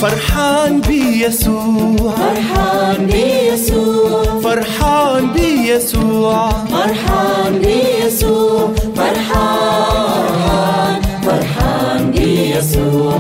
فرحان بيسوع فرحان بيسوع فرحان بيسوع فرحان بيسوع فرحان فرحان بيسوع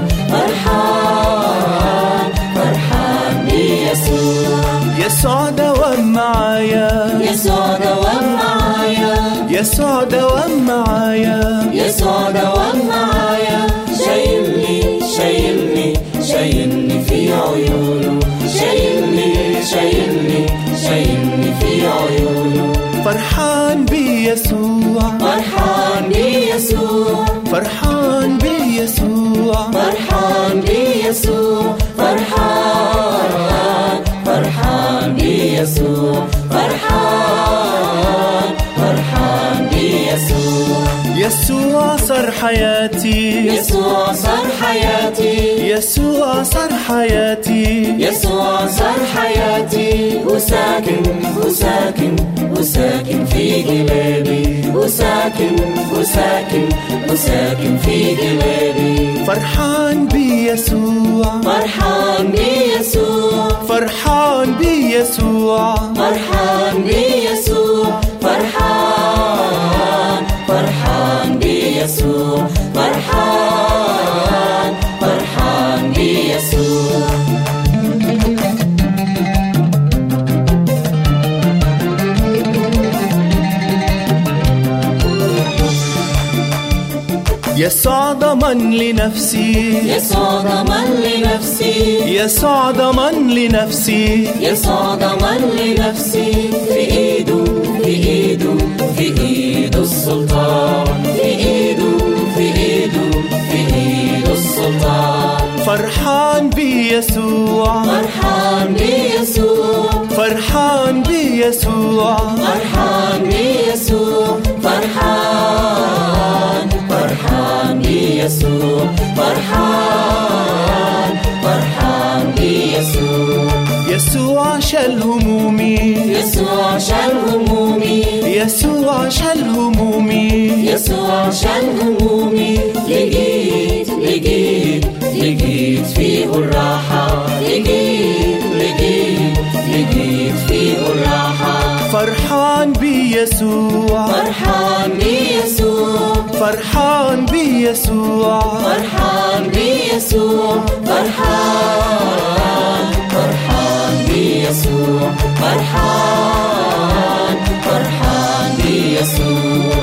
فرحان فرحان بيسوع يسوع دوام معايا يسوع دوام معايا يسوع دوام معايا يسوع دوام معايا شايلني شايلني شايلني في عيونه شايلني شايلني شايلني في عيونه فرحان بيسوع فرحان بيسوع فرحان بيسوع فرحان بيسوع فرحان فرحان بيسوع فرحان فرحان بيسوع يسوع صار حياتي يسوع صار حياتي يسوع صار حياتي يسوع صار حياتي وساكن وساكن وساكن في جلالي وساكن وساكن وساكن في جلالي فرحان بيسوع فرحان بيسوع فرحان بيسوع فرحان بيسوع فرحان فرحان بيسوع فرحان فرحان بيسوع يسوع ضمن لنفسي يسوع ضمن لنفسي يسوع ضمن لنفسي يسوع ضمن لنفسي في ايده في ايده في ايده السلطان في ايده في ايده في ايده السلطان فرحان بيسوع فرحان بيسوع فرحان بيسوع فرحان بيسوع فرحان فرحان بيسوع فرحان فرحان بيسوع يسوع شال همومي يسوع شال همومي يسوع شال همومي يسوع شال همومي لقيت لقيت لقيت فيه الراحة لقيت لقيت لقيت فيه الراحة فرحان بيسوع فرحان بيسوع فرحان بيسوع فرحان بيسوع فرحان فرحان بيسوع فرحان فرحان بيسوع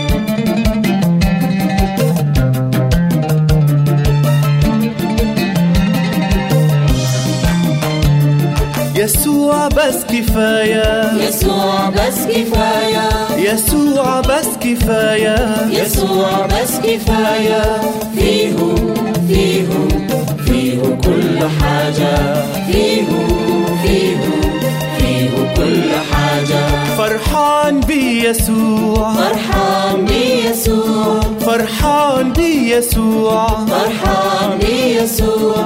يسوع بس كفاية يسوع بس كفاية يسوع بس كفاية يسوع بس كفاية فيه فيه فيه كل حاجة فيه فيه فيه كل حاجة فرحان بيسوع فرحان بيسوع فرحان بيسوع فرحان بيسوع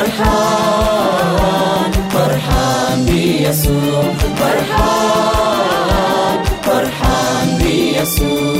فرحان فرحان بيسوع فرحان فرحان بيسوع